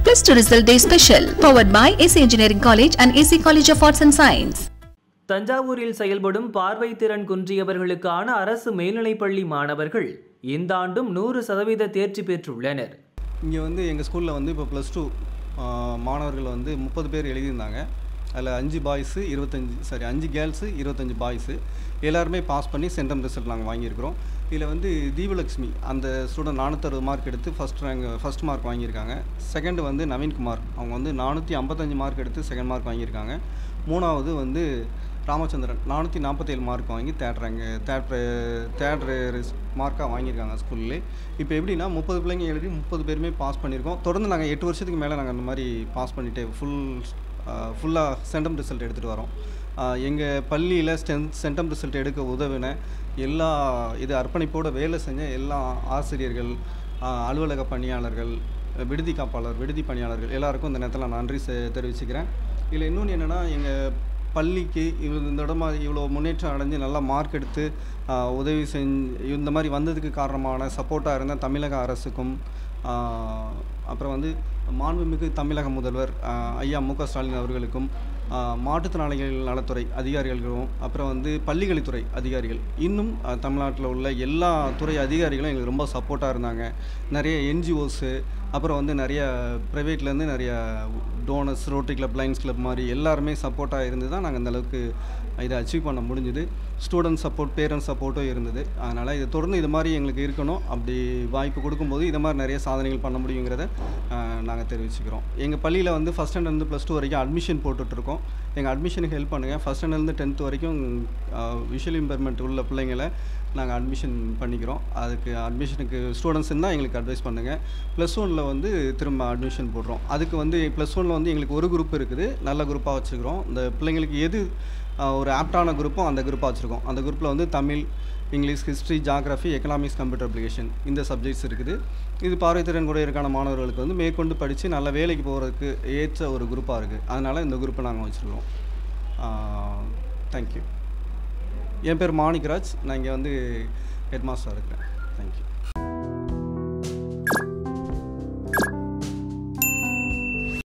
Plus to result day special. Powered by AC Engineering College and AC College of Arts and Science. தஞ்சாவூரில் செயல்படும் பார்வை திறன் குன்றியவர்களுக்கான அரசு மேல்நிலைப்பள்ளி மாணவர்கள் இந்த ஆண்டும் நூறு சதவீத தேர்ச்சி பெற்றுள்ளனர் இங்கே வந்து எங்கள் ஸ்கூலில் வந்து இப்போ ப்ளஸ் டூ மாணவர்கள் வந்து முப்பது பேர் எழுதியிருந்தாங்க அதில் அஞ்சு பாய்ஸு இருபத்தஞ்சி சாரி அஞ்சு கேர்ள்ஸு இருபத்தஞ்சி பாய்ஸு எல்லாருமே பாஸ் பண்ணி சென்டம் ரிசல்ட் நாங்கள் வாங்கியிருக்கிறோம் இதில் வந்து தீபலக்ஷ்மி அந்த ஸ்டூடெண்ட் நானூற்றறுபது மார்க் எடுத்து ஃபஸ்ட் ரேங்க் ஃபஸ்ட் மார்க் வாங்கியிருக்காங்க செகண்ட் வந்து நவீன்குமார் அவங்க வந்து நானூற்றி ஐம்பத்தஞ்சு மார்க் எடுத்து செகண்ட் மார்க் வாங்கியிருக்காங்க மூணாவது வந்து ராமச்சந்திரன் நானூற்றி நாற்பத்தேழு மார்க் வாங்கி தேர்ட் ரேங்க் தேர்ட் தேர்ட் மார்க்காக வாங்கியிருக்காங்க ஸ்கூல்லே இப்போ எப்படின்னா முப்பது பிள்ளைங்க எழுதி முப்பது பேருமே பாஸ் பண்ணியிருக்கோம் தொடர்ந்து நாங்கள் எட்டு வருஷத்துக்கு மேலே நாங்கள் அந்த மாதிரி பாஸ் பண்ணிட்டு ஃபுல் ஃபுல்லாக சென்டம் ரிசல்ட் எடுத்துகிட்டு வரோம் எங்கள் பள்ளியில் ஸ்டென் சென்டம் ரிசல்ட் எடுக்க உதவின எல்லா இது அர்ப்பணிப்போடு வேலை செஞ்ச எல்லா ஆசிரியர்கள் ஆஹ் அலுவலக பணியாளர்கள் விடுதி காப்பாளர் விடுதி பணியாளர்கள் எல்லாருக்கும் இந்த நேரத்தில் நான் நன்றி செ- தெரிவிச்சுக்கிறேன் இதில் இன்னொன்று என்னென்னா எங்கள் பள்ளிக்கு இவ்வளோ இந்த இடமா இவ்வளோ முன்னேற்றம் அடைஞ்சு நல்லா மார்க் எடுத்து ஆஹ் உதவி செஞ்சு இந்த மாதிரி வந்ததுக்கு காரணமான சப்போர்ட்டாக இருந்த தமிழக அரசுக்கும் ஆஹ் அப்புறம் வந்து மாண்புமிகு தமிழக முதல்வர் ஆஹ் ஐயா மு க ஸ்டாலின் அவர்களுக்கும் ஆஹ் மாற்றுத்திறனாளிகள் நலத்துறை அதிகாரிகளுக்கும் அப்புறம் வந்து பள்ளிக்கல்வித்துறை அதிகாரிகள் இன்னும் ஆஹ் தமிழ்நாட்டில் உள்ள எல்லா துறை அதிகாரிகளும் எங்களுக்கு ரொம்ப சப்போர்ட்டாக இருந்தாங்க நிறைய என்ஜிஓஸு அப்புறம் வந்து நிறைய ப்ரைவேட்லேருந்து நிறைய donors Rotary club Lions club மாதிரி எல்லாருமே சப்போர்ட்டாக இருந்து தான் நாங்கள் அந்த அளவுக்கு இதை அச்சீவ் பண்ண முடிஞ்சுது ஸ்டூடெண்ட் சப்போர்ட் பேரண்ட்ஸ் சப்போர்ட்டும் இருந்தது அதனால் இது தொடர்ந்து இது மாதிரி எங்களுக்கு இருக்கணும் அப்படி வாய்ப்பு கொடுக்கும்போது இது மாதிரி நிறைய சாதனைகள் பண்ண முடியுங்கிறத நாங்கள் தெரிவிச்சுக்கிறோம் எங்கள் பள்ளியில் வந்து ஃபஸ்ட் ஸ்டாண்டர்ட்லேருந்து ப்ளஸ் டூ வரைக்கும் அட்மிஷன் போட்டுட்ருக்கோம் எங்கள் அட்மிஷனுக்கு ஹெல்ப் பண்ணுங்கள் ஃபஸ்ட் ஸ்டாண்டர்ட்லேருந்து டென்த் வரைக்கும் விஷுவல் இம்பேர்மெண்ட் உள்ள பிள்ளைங்களை நாங்கள் அட்மிஷன் பண்ணிக்கிறோம் அதுக்கு அட்மிஷனுக்கு ஸ்டூடெண்ட்ஸ் இருந்தால் எங்களுக்கு அட்வைஸ் பண்ணுங்கள் ப்ளஸ் ஒனில் வந்து திரும்ப அட்மிஷன் போடுறோம் அதுக்கு வந்து ப்ளஸ் ஒனில் வந்து எங்களுக்கு ஒரு குரூப் இருக்குது நல்ல குரூப்பாக வச்சுக்கிறோம் இந்த பிள்ளைங்களுக்கு எது ஆஹ், ஒரு ஆப்டான குரூப்போ அந்த குரூப்பாக வச்சுருக்கோம் அந்த குரூப்பில் வந்து Tamil English history geography economics computer application இந்த சப்ஜெக்ட்ஸ் இருக்குது இது பார்வைத்திறன் குறையிருக்கான மாணவர்களுக்கு வந்து மேற்கொண்டு படித்து நல்ல வேலைக்கு போகிறதுக்கு ஏற்ற ஒரு குரூப்பாக இருக்குது அதனால் இந்த குரூப்பை நாங்கள் வச்சுருக்கோம் தேங்க்யூ என் பேர் மாணிக்கராஜ் நான் இங்கே வந்து ஹெட் மாஸ்டராக இருக்கிறேன் தேங்க்யூ